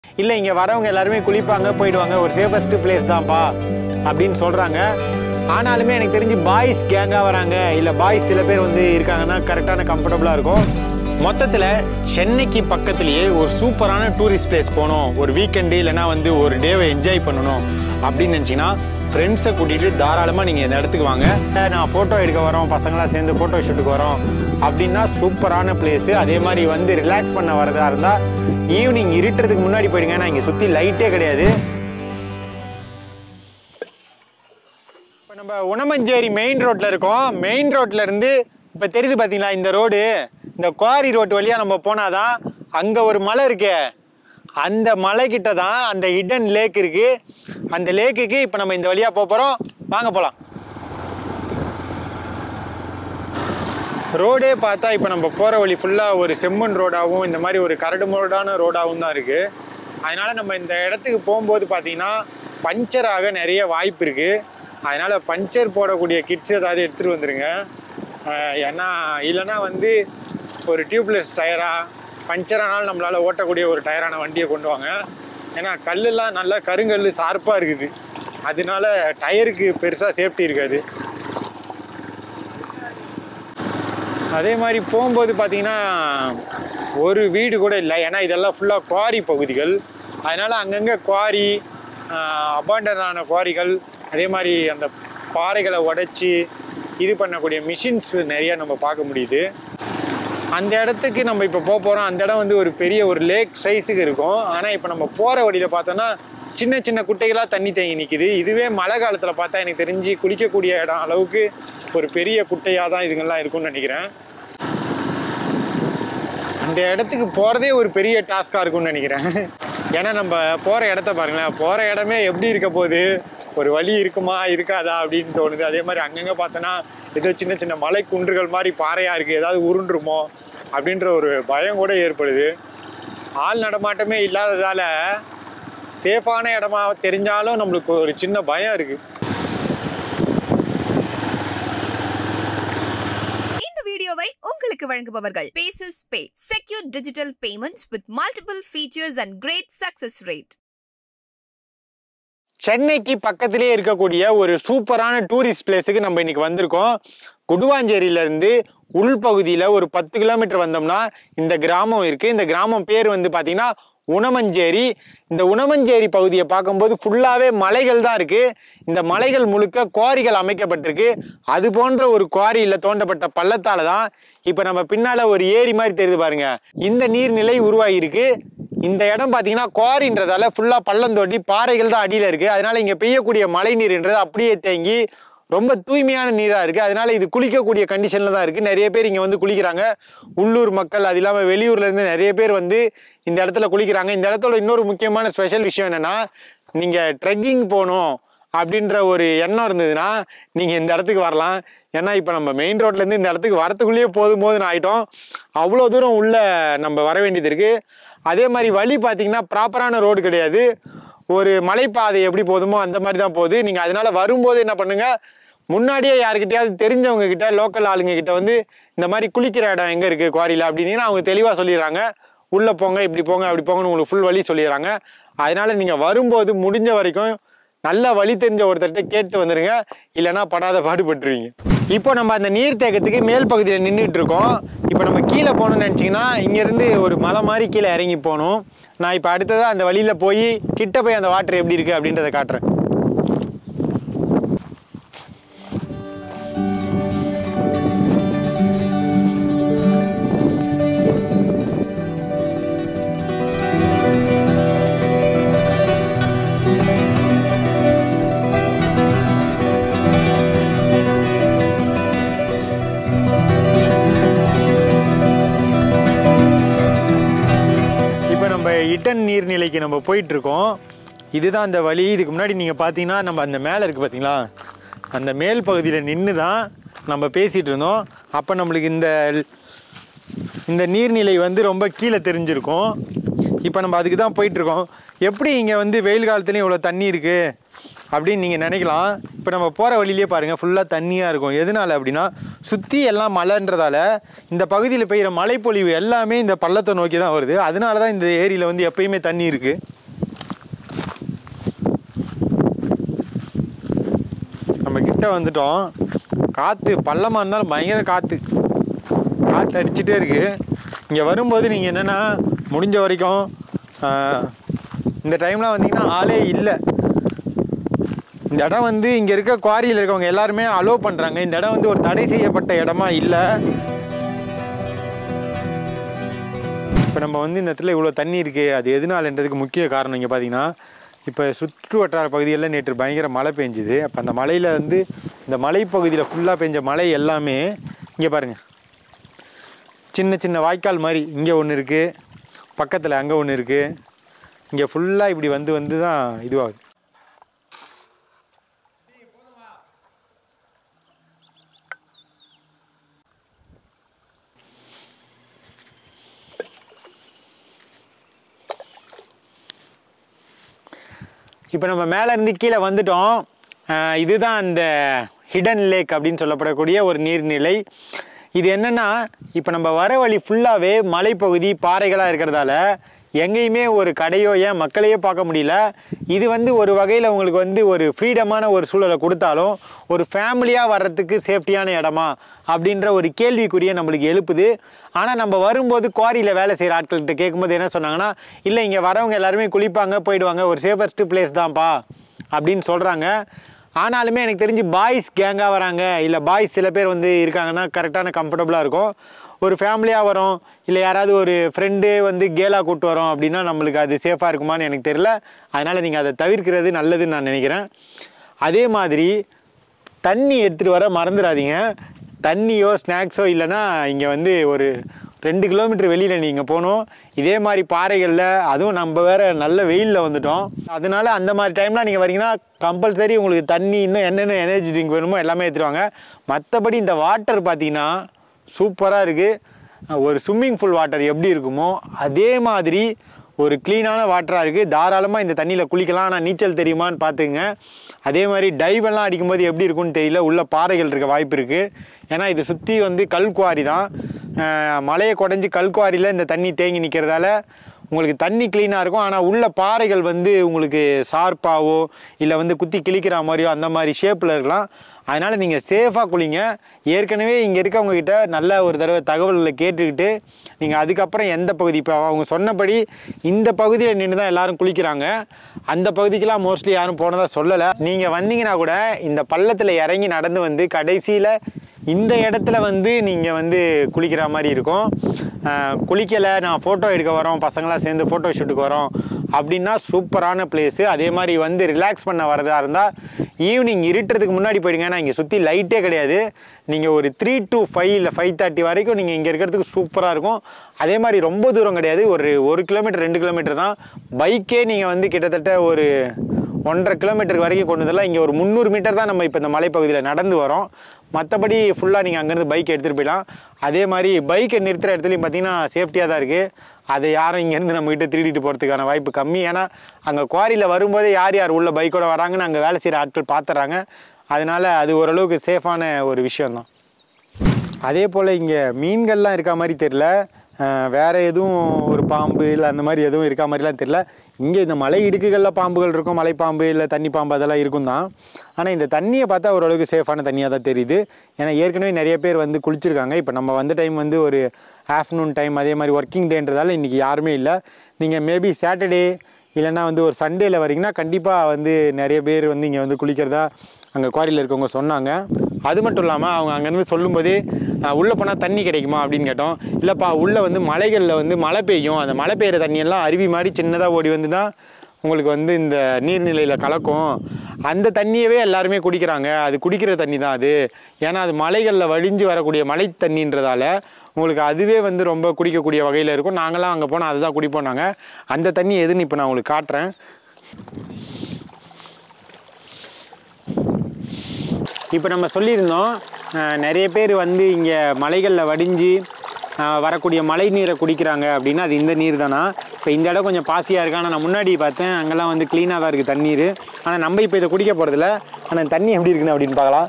இல்லை இங்கே வரவங்க எல்லாருமே குளிப்பாங்க போயிடுவாங்க ஒரு சேஃபஸ்ட் பிளேஸ் தான்ப்பா அப்படின்னு சொல்கிறாங்க ஆனாலுமே எனக்கு தெரிஞ்சு பாய்ஸ் கேங்காக வராங்க இல்லை பாய்ஸ் சில பேர் வந்து இருக்காங்கன்னா கரெக்டான கம்ஃபர்டபுளாக இருக்கும் மொத்தத்தில் சென்னைக்கு பக்கத்துலேயே ஒரு சூப்பரான டூரிஸ்ட் பிளேஸ் போகணும் ஒரு வீக்கெண்டு இல்லைன்னா வந்து ஒரு டேவை என்ஜாய் பண்ணணும் அப்படின்னு நினச்சிங்கன்னா ஃப்ரெண்ட்ஸை கூட்டிகிட்டு தாராளமாக நீங்கள் இந்த இடத்துக்கு வாங்க நான் ஃபோட்டோ எடுக்க வரோம் பசங்களாம் சேர்ந்து ஃபோட்டோ ஷூட்டுக்கு வரோம் அப்படின்னா சூப்பரான பிளேஸு அதே மாதிரி வந்து ரிலாக்ஸ் பண்ண வரதா இருந்தால் ஈவினிங் இருட்டுறதுக்கு முன்னாடி போயிடுங்க நான் இங்கே சுற்றி லைட்டே கிடையாது இப்போ நம்ம உணமஞ்சேரி மெயின் ரோட்டில் இருக்கோம் மெயின் ரோட்டில் இருந்து இப்போ தெரியுது பார்த்தீங்களா இந்த ரோடு இந்த குவாரி ரோட்டு வழியாக நம்ம போனாதான் அங்கே ஒரு மலை இருக்கே அந்த மலைக்கிட்ட தான் அந்த ஹிடன் லேக் இருக்கு அந்த லேக்குக்கு இப்போ நம்ம இந்த வழியாக போக போகிறோம் வாங்க போகலாம் ரோடே பார்த்தா இப்போ நம்ம போகிற வழி ஃபுல்லாக ஒரு செம்மண் ரோடாகவும் இந்த மாதிரி ஒரு கரடு முரடான ரோடாகவும் தான் இருக்குது அதனால் நம்ம இந்த இடத்துக்கு போகும்போது பார்த்தீங்கன்னா பஞ்சர் ஆக நிறைய வாய்ப்பு இருக்குது அதனால் பஞ்சர் போடக்கூடிய கிட்ஸ் ஏதாவது எடுத்துகிட்டு வந்துருங்க ஆஹ் ஏன்னா இல்லைன்னா வந்து ஒரு டியூப்லெஸ் டயராக பஞ்சர் ஆனாலும் நம்மளால் ஓட்டக்கூடிய ஒரு டயரான வண்டியை கொண்டு வாங்க ஏன்னா கல்லெல்லாம் நல்லா கருங்கல் ஷார்ப்பாக இருக்குது அதனால டயருக்கு பெருசாக சேஃப்டி இருக்காது அதே மாதிரி போகும்போது பார்த்தீங்கன்னா ஒரு வீடு கூட இல்லை ஏன்னா இதெல்லாம் ஃபுல்லாக குவாரி பகுதிகள் அதனால் அங்கங்கே குவாரி அபாண்டனான குவாரிகள் அதே மாதிரி அந்த பாறைகளை உடைச்சி இது பண்ணக்கூடிய மிஷின்ஸ் நிறைய நம்ம பார்க்க முடியுது அந்த இடத்துக்கு நம்ம இப்போ போக போகிறோம் அந்த இடம் வந்து ஒரு பெரிய ஒரு லேக் சைஸுக்கு இருக்கும் ஆனால் இப்போ நம்ம போகிற வழியில் பார்த்தோன்னா சின்ன சின்ன குட்டைகளாக தண்ணி தேங்கி நிற்கிது இதுவே மழை காலத்தில் பார்த்தா எனக்கு தெரிஞ்சு குளிக்கக்கூடிய இடம் அளவுக்கு ஒரு பெரிய குட்டையாக தான் இதுங்கெல்லாம் இருக்கும்னு நினைக்கிறேன் அந்த இடத்துக்கு போகிறதே ஒரு பெரிய டாஸ்காக இருக்கும்னு நினைக்கிறேன் ஏன்னா நம்ம போகிற இடத்த பாருங்களேன் போகிற இடமே எப்படி இருக்க போகுது ஒரு வழி இருக்குமா இருக்காதா அப்படின்னு தோணுது அதே மாதிரி அங்கங்கே பார்த்தோன்னா ஏதோ சின்ன சின்ன மலை குன்றுகள் மாதிரி பாறையாக இருக்குது ஏதாவது உருண்டுருமோ அப்படின்ற ஒரு பயம் கூட ஏற்படுது ஆள் நடமாட்டமே இல்லாததால் சேஃபான இடமா தெரிஞ்சாலும் நம்மளுக்கு ஒரு சின்ன பயம் இருக்குது இந்த வீடியோவை உங்களுக்கு வழங்குபவர்கள் பேசஸ் pay secure digital payment with multiple features and great success rate சென்னைக்கு பக்கத்திலே இருக்கக்கூடிய ஒரு சூப்பரான டூரிஸ்ட் பிளேஸுக்கு நம்ம இன்னைக்கு வந்திருக்கோம் குடுவாஞ்சேரியிலேருந்து உள்பகுதியில் ஒரு பத்து கிலோமீட்டர் வந்தோம்னா இந்த கிராமம் இருக்குது இந்த கிராமம் பேர் வந்து பார்த்தீங்கன்னா உணமஞ்சேரி இந்த உணமஞ்சேரி பகுதியை பார்க்கும்போது ஃபுல்லாகவே மலைகள் தான் இருக்குது இந்த மலைகள் முழுக்க குவாரிகள் அமைக்கப்பட்டிருக்கு அது போன்ற ஒரு குவாரியில் தோண்டப்பட்ட பள்ளத்தால தான் இப்போ நம்ம பின்னால் ஒரு ஏரி மாதிரி தெரியுது பாருங்க இந்த நீர்நிலை உருவாகியிருக்கு இந்த இடம் பார்த்தீங்கன்னா குவாரின்றதால ஃபுல்லாக பள்ளம் தோண்டி பாறைகள் தான் அடியில் இருக்குது அதனால இங்கே பெய்யக்கூடிய மழை நீர்ன்றது அப்படியே தேங்கி ரொம்ப தூய்மையான நீராக இருக்குது அதனால இது குளிக்கக்கூடிய கண்டிஷனில் தான் இருக்குது நிறைய பேர் இங்கே வந்து குளிக்கிறாங்க உள்ளூர் மக்கள் அது இல்லாமல் வெளியூர்லேருந்து நிறைய பேர் வந்து இந்த இடத்துல குளிக்கிறாங்க இந்த இடத்தோட இன்னொரு முக்கியமான ஸ்பெஷல் விஷயம் என்னென்னா நீங்கள் ட்ரெக்கிங் போகணும் அப்படின்ற ஒரு எண்ணம் இருந்ததுன்னா நீங்கள் இந்த இடத்துக்கு வரலாம் ஏன்னா இப்போ நம்ம மெயின் ரோட்லேருந்து இந்த இடத்துக்கு வரத்துக்குள்ளேயே போதும் போதுன்னு ஆகிட்டோம் அவ்வளோ தூரம் உள்ள நம்ம வர வேண்டியது இருக்குது அதே மாதிரி வழி பார்த்தீங்கன்னா ப்ராப்பரான ரோடு கிடையாது ஒரு மலைப்பாதை எப்படி போதுமோ அந்த மாதிரி தான் போகுது நீங்கள் அதனால வரும்போது என்ன பண்ணுங்க முன்னாடியே யாருக்கிட்டையாவது தெரிஞ்சவங்க கிட்ட லோக்கல் ஆளுங்க கிட்ட வந்து இந்த மாதிரி குளிக்கிற இடம் எங்கே இருக்குது குவாரியில் அப்படின்னீங்கன்னா அவங்க தெளிவாக சொல்லிடுறாங்க உள்ளே போங்க இப்படி போங்க அப்படி போங்கன்னு உங்களுக்கு ஃபுல் வழி சொல்லிடுறாங்க அதனால நீங்கள் வரும்போது முடிஞ்ச வரைக்கும் நல்ல வழி தெரிஞ்ச ஒருத்தர்கிட்ட கேட்டு வந்துடுங்க இல்லைன்னா படாத பாடுபட்டுருவீங்க இப்போ நம்ம அந்த நீர்த்தேக்கத்துக்கு மேல் பகுதியில் நின்றுட்டு இருக்கோம் இப்போ நம்ம கீழே போகணும்னு நினச்சிங்கன்னா இங்கேருந்து ஒரு மலை மாதிரி கீழே இறங்கி போகணும் நான் இப்போ அடுத்ததாக அந்த வழியில் போய் கிட்ட போய் அந்த வாட்டர் எப்படி இருக்குது அப்படின்றத காட்டுறேன் இப்போ நம்ம இட்டன் நீர்நிலைக்கு நம்ம போயிட்டு இருக்கோம் இதுதான் அந்த வழி இதுக்கு முன்னாடி நீங்கள் பார்த்தீங்கன்னா நம்ம அந்த மேலே இருக்குது பார்த்தீங்களா அந்த மேல் பகுதியில் நின்று தான் நம்ம பேசிகிட்டு இருந்தோம் அப்போ நம்மளுக்கு இந்த இந்த நீர்நிலை வந்து ரொம்ப கீழே தெரிஞ்சிருக்கும் இப்போ நம்ம அதுக்கு தான் போயிட்டுருக்கோம் எப்படி இங்கே வந்து வெயில் காலத்துலேயும் இவ்வளோ தண்ணி இருக்குது அப்படின்னு நீங்கள் நினைக்கலாம் இப்போ நம்ம போகிற வழியிலே பாருங்கள் ஃபுல்லாக தண்ணியாக இருக்கும் எதனால அப்படின்னா சுற்றி எல்லாம் மலைன்றதால இந்த பகுதியில் பெய்கிற மழைப்பொழிவு எல்லாமே இந்த பள்ளத்தை நோக்கி தான் வருது அதனால தான் இந்த ஏரியில் வந்து எப்பயுமே தண்ணி இருக்குது நம்ம கிட்ட வந்துட்டோம் காற்று பள்ளமாக இருந்தாலும் பயங்கர காற்று காற்று அடிச்சுட்டே இருக்கு இங்கே வரும்போது நீங்கள் என்னென்னா முடிஞ்ச வரைக்கும் ஆஹ், இந்த டைம்லாம் வந்தீங்கன்னா ஆளே இல்லை இந்த இடம் வந்து இங்கே இருக்க குவாரியில் இருக்கவங்க எல்லாருமே அலோவ் பண்ணுறாங்க இந்த இடம் வந்து ஒரு தடை செய்யப்பட்ட இடமா இல்லை இப்போ நம்ம வந்து இந்த இடத்துல இவ்வளோ தண்ணி இருக்குது அது எதனாலன்றதுக்கு முக்கிய காரணம் இங்கே பார்த்தீங்கன்னா இப்போ சுற்று வட்டார பகுதிகளில் நேற்று பயங்கர மழை பெஞ்சுது அப்போ அந்த மலையில் வந்து இந்த மலைப்பகுதியில் ஃபுல்லாக பெஞ்ச மழை எல்லாமே இங்கே பாருங்கள் சின்ன சின்ன வாய்க்கால் மாதிரி இங்கே ஒன்று இருக்குது பக்கத்தில் அங்கே ஒன்று இருக்குது இங்கே ஃபுல்லாக இப்படி வந்து வந்து தான் இதுவாகுது இப்போ நம்ம மேலே இருந்து கீழே வந்துட்டோம் ஆஹ் இதுதான் அந்த ஹிடன் லேக் அப்படின்னு சொல்லப்படக்கூடிய ஒரு நீர்நிலை இது என்னன்னா இப்போ நம்ம வர வழி ஃபுல்லாகவே மலைப்பகுதி பாறைகளாக இருக்கிறதால எங்கேயுமே ஒரு கடையோ ஏன் மக்களையோ பார்க்க முடியல இது வந்து ஒரு வகையில் உங்களுக்கு வந்து ஒரு ஃப்ரீடமான ஒரு சூழலை கொடுத்தாலும் ஒரு ஃபேமிலியாக வர்றதுக்கு சேஃப்டியான இடமா அப்படின்ற ஒரு கேள்விக்குறியை நம்மளுக்கு எழுப்புது ஆனால் நம்ம வரும்போது குவாரியில் வேலை செய்கிற ஆட்கள்கிட்ட கேட்கும்போது என்ன சொன்னாங்கன்னா இல்லை இங்கே வரவங்க எல்லாருமே குளிப்பாங்க போயிடுவாங்க ஒரு சேஃபஸ்ட் பிளேஸ் தான்ப்பா அப்படின்னு சொல்கிறாங்க ஆனாலுமே எனக்கு தெரிஞ்சு பாய்ஸ் கேங்காக வராங்க இல்லை பாய்ஸ் சில பேர் வந்து இருக்காங்கன்னா கரெக்டான கம்ஃபர்டபுளாக இருக்கும் ஒரு ஃபேமிலியாக வரோம் இல்லை யாராவது ஒரு ஃப்ரெண்டு வந்து கேலாக கூட்டு வரோம் அப்படின்னா நம்மளுக்கு அது சேஃபாக இருக்குமான்னு எனக்கு தெரியல அதனால் நீங்கள் அதை தவிர்க்கிறது நல்லதுன்னு நான் நினைக்கிறேன் அதே மாதிரி தண்ணி எடுத்துகிட்டு வர மறந்துடாதீங்க தண்ணியோ ஸ்நாக்ஸோ இல்லைன்னா இங்கே வந்து ஒரு ரெண்டு கிலோமீட்டர் வெளியில் நீங்கள் போகணும் இதே மாதிரி பாறைகளில் அதுவும் நம்ம வேற நல்ல வெயிலில் வந்துட்டோம் அதனால அந்த மாதிரி டைம்லாம் நீங்கள் வரீங்கன்னா கம்பல்சரி உங்களுக்கு தண்ணி இன்னும் என்னென்ன எனர்ஜி ட்ரிங்க் வேணுமோ எல்லாமே எடுத்துருவாங்க மற்றபடி இந்த வாட்டர் பார்த்தீங்கன்னா சூப்பராக இருக்குது ஒரு ஸ்விம்மிங் பூல் வாட்டர் எப்படி இருக்குமோ அதே மாதிரி ஒரு க்ளீனான வாட்டராக இருக்குது தாராளமாக இந்த தண்ணியில் குளிக்கலாம் ஆனால் நீச்சல் தெரியுமான்னு பார்த்துங்க அதே மாதிரி டைவ் எல்லாம் அடிக்கும்போது எப்படி இருக்கும்னு தெரியல உள்ள பாறைகள் இருக்க வாய்ப்பு இருக்குது ஏன்னா இது சுற்றி வந்து கல்குவாரி தான் அஹ் மலையை குடஞ்சி கல்குவாரியில் இந்த தண்ணி தேங்கி நிற்கிறதால உங்களுக்கு தண்ணி க்ளீனாக இருக்கும் ஆனால் உள்ள பாறைகள் வந்து உங்களுக்கு ஷார்ப்பாவோ இல்லை வந்து குத்தி கிழிக்கிற மாதிரியோ அந்த மாதிரி ஷேப்பில் இருக்கலாம் அதனால் நீங்கள் சேஃபாக குளிங்க ஏற்கனவே இங்கே இருக்கவங்க கிட்ட நல்ல ஒரு தடவை தகவல்களை கேட்டுக்கிட்டு நீங்கள் அதுக்கப்புறம் எந்த பகுதி இப்போ அவங்க சொன்னபடி இந்த பகுதியில் நின்று தான் எல்லாரும் குளிக்கிறாங்க அந்த பகுதிக்கெலாம் மோஸ்ட்லி யாரும் போனதாக சொல்லலை நீங்கள் வந்தீங்கன்னா கூட இந்த பள்ளத்தில் இறங்கி நடந்து வந்து கடைசியில் இந்த இடத்துல வந்து நீங்கள் வந்து குளிக்கிற மாதிரி இருக்கும் குளிக்கலை நான் ஃபோட்டோ எடுக்க வரோம் பசங்களாம் சேர்ந்து ஃபோட்டோ ஷூட்டுக்கு வரோம் அப்படின்னா சூப்பரான பிளேஸு அதே மாதிரி வந்து ரிலாக்ஸ் பண்ண வரதா இருந்தால் ஈவினிங் இருட்டுறதுக்கு முன்னாடி போயிடுங்க நான் இங்கே சுற்றி லைட்டே கிடையாது நீங்கள் ஒரு த்ரீ டு ஃபைவ் இல்லை ஃபைவ் தேர்ட்டி வரைக்கும் நீங்கள் இங்கே இருக்கிறதுக்கு சூப்பராக இருக்கும் அதே மாதிரி ரொம்ப தூரம் கிடையாது ஒரு ஒரு கிலோமீட்டர் ரெண்டு கிலோமீட்டர் தான் பைக்கே நீங்கள் வந்து கிட்டத்தட்ட ஒரு ஒன்றரை கிலோமீட்டர் வரைக்கும் கொண்டு வரலாம் இங்கே ஒரு முந்நூறு மீட்டர் தான் நம்ம இப்போ இந்த மலைப்பகுதியில் நடந்து வரோம் மற்றபடி ஃபுல்லாக நீங்கள் அங்கேருந்து பைக் எடுத்துகிட்டு போயிடலாம் அதே மாதிரி பைக்கை நிறுத்துகிற இடத்துலையும் பார்த்தீங்கன்னா சேஃப்டியாக தான் இருக்குது அதை யாரும் இங்கேருந்து நம்மகிட்ட திருடிட்டு போகிறதுக்கான வாய்ப்பு கம்மி ஏன்னா அங்கே குவாரியில் வரும்போதே யார் யார் உள்ள பைக்கோட வராங்கன்னு அங்கே வேலை செய்கிற ஆட்கள் பார்த்துறாங்க அதனால் அது ஓரளவுக்கு சேஃபான ஒரு விஷயந்தான் அதே போல் இங்கே மீன்கள்லாம் இருக்க மாதிரி தெரில அஹ் வேற எதுவும் ஒரு பாம்பு இல்லை அந்த மாதிரி எதுவும் இருக்க மாதிரிலாம் தெரில இங்கே இந்த மலை இடுக்குகளில் பாம்புகள் இருக்கும் மலைப்பாம்பு இல்லை தண்ணி பாம்பு அதெல்லாம் இருக்கும் தான் ஆனால் இந்த தண்ணியை பார்த்தா ஓரளவுக்கு சேஃபான தண்ணியாக தான் தெரியுது ஏன்னா ஏற்கனவே நிறைய பேர் வந்து குளிச்சிருக்காங்க இப்போ நம்ம வந்த டைம் வந்து ஒரு ஆஃப்டர்நூன் டைம் அதே மாதிரி ஒர்க்கிங் டேன்றதால இன்றைக்கி யாருமே இல்லை நீங்கள் மேபி சாட்டர்டே இல்லைன்னா வந்து ஒரு சண்டேல வரீங்கன்னா கண்டிப்பாக வந்து நிறைய பேர் வந்து இங்கே வந்து குளிக்கிறதா அங்கே குவாரியில் இருக்கவங்க சொன்னாங்க அது மட்டும் இல்லாமல் அவங்க அங்கேருந்து சொல்லும்போதே உள்ளே போனால் தண்ணி கிடைக்குமா அப்படின்னு கேட்டோம் இல்லைப்பா உள்ளே வந்து மலைகளில் வந்து மழை பெய்யும் அந்த மழை பெய்கிற தண்ணியெல்லாம் அருவி மாதிரி சின்னதாக ஓடி வந்து தான் உங்களுக்கு வந்து இந்த நீர்நிலையில் கலக்கும் அந்த தண்ணியவே எல்லாருமே குடிக்கிறாங்க அது குடிக்கிற தண்ணி தான் அது ஏன்னா அது மலைகளில் வழிஞ்சு வரக்கூடிய மழை தண்ணின்றதால உங்களுக்கு அதுவே வந்து ரொம்ப குடிக்கக்கூடிய வகையில் இருக்கும் நாங்களாம் அங்கே போனால் அதுதான் குடிப்போம் நாங்கள் அந்த தண்ணி எதுன்னு இப்போ நான் உங்களுக்கு காட்டுறேன் இப்போ நம்ம சொல்லியிருந்தோம் அஹ், நிறைய பேர் வந்து இங்கே மலைகளில் வடிஞ்சு ஆஹ், வரக்கூடிய மழை நீரை குடிக்கிறாங்க அப்படின்னா அது இந்த நீர் தானா இப்போ இந்த இடம் கொஞ்சம் பாசியாக இருக்கு ஆனால் நான் முன்னாடி பார்த்தேன் அங்கெல்லாம் வந்து க்ளீனாக தான் இருக்குது தண்ணீர் ஆனால் நம்ம இப்போ இதை குடிக்க போகிறதில்ல ஆனால் தண்ணி எப்படி இருக்குன்னு அப்படின்னு பார்க்கலாம்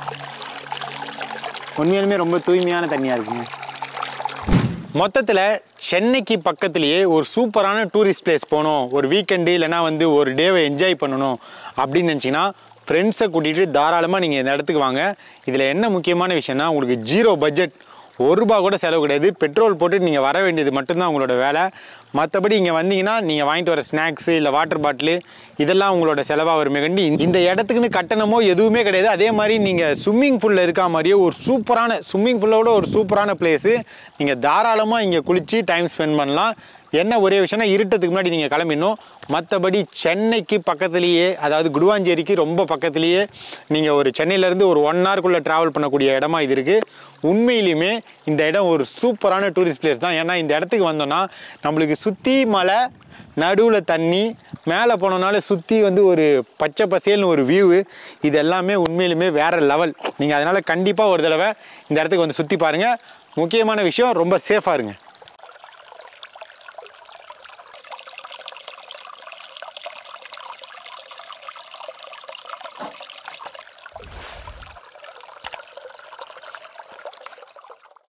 உண்மையாலுமே ரொம்ப தூய்மையான தண்ணியாக இருக்குங்க மொத்தத்தில் சென்னைக்கு பக்கத்துலேயே ஒரு சூப்பரான டூரிஸ்ட் பிளேஸ் போகணும் ஒரு வீக்கெண்டு இல்லைனா வந்து ஒரு டேவை என்ஜாய் பண்ணணும் அப்படின்னு நினச்சிங்கன்னா ஃப்ரெண்ட்ஸை கூட்டிகிட்டு தாராளமாக நீங்கள் இந்த இடத்துக்கு வாங்க இதில் என்ன முக்கியமான விஷயம்னா உங்களுக்கு ஜீரோ பட்ஜெட் ஒரு ரூபா கூட செலவு கிடையாது பெட்ரோல் போட்டு நீங்கள் வர வேண்டியது மட்டும்தான் உங்களோட வேலை மற்றபடி இங்கே வந்தீங்கன்னா நீங்கள் வாங்கிட்டு வர ஸ்நாக்ஸு இல்லை வாட்டர் பாட்டிலு இதெல்லாம் உங்களோட செலவாக வருமே கண்டி இந்த இடத்துக்குன்னு கட்டணமோ எதுவுமே கிடையாது அதே மாதிரி நீங்கள் ஸ்விம்மிங் பூலில் இருக்கா மாதிரியே ஒரு சூப்பரான ஸ்விம்மிங் பூலோட ஒரு சூப்பரான பிளேஸு நீங்கள் தாராளமாக இங்கே குளித்து டைம் ஸ்பெண்ட் பண்ணலாம் என்ன ஒரே விஷயம்னா இருட்டத்துக்கு முன்னாடி நீங்கள் கிளம்பிடணும் மற்றபடி சென்னைக்கு பக்கத்துலேயே அதாவது குடுவாஞ்சேரிக்கு ரொம்ப பக்கத்துலேயே நீங்கள் ஒரு சென்னையிலேருந்து ஒரு ஒன் ஹவர்க்குள்ளே ட்ராவல் பண்ணக்கூடிய இடமா இது இருக்குது உண்மையிலுமே இந்த இடம் ஒரு சூப்பரான டூரிஸ்ட் பிளேஸ் தான் ஏன்னா இந்த இடத்துக்கு வந்தோன்னா நம்மளுக்கு சுற்றி மலை நடுவில் தண்ணி மேலே போனோம்னால சுற்றி வந்து ஒரு பச்சை பசேல்னு ஒரு வியூ இது எல்லாமே உண்மையிலுமே வேறு லெவல் நீங்கள் அதனால் கண்டிப்பாக ஒரு தடவை இந்த இடத்துக்கு வந்து சுற்றி பாருங்கள் முக்கியமான விஷயம் ரொம்ப சேஃபாக இருங்க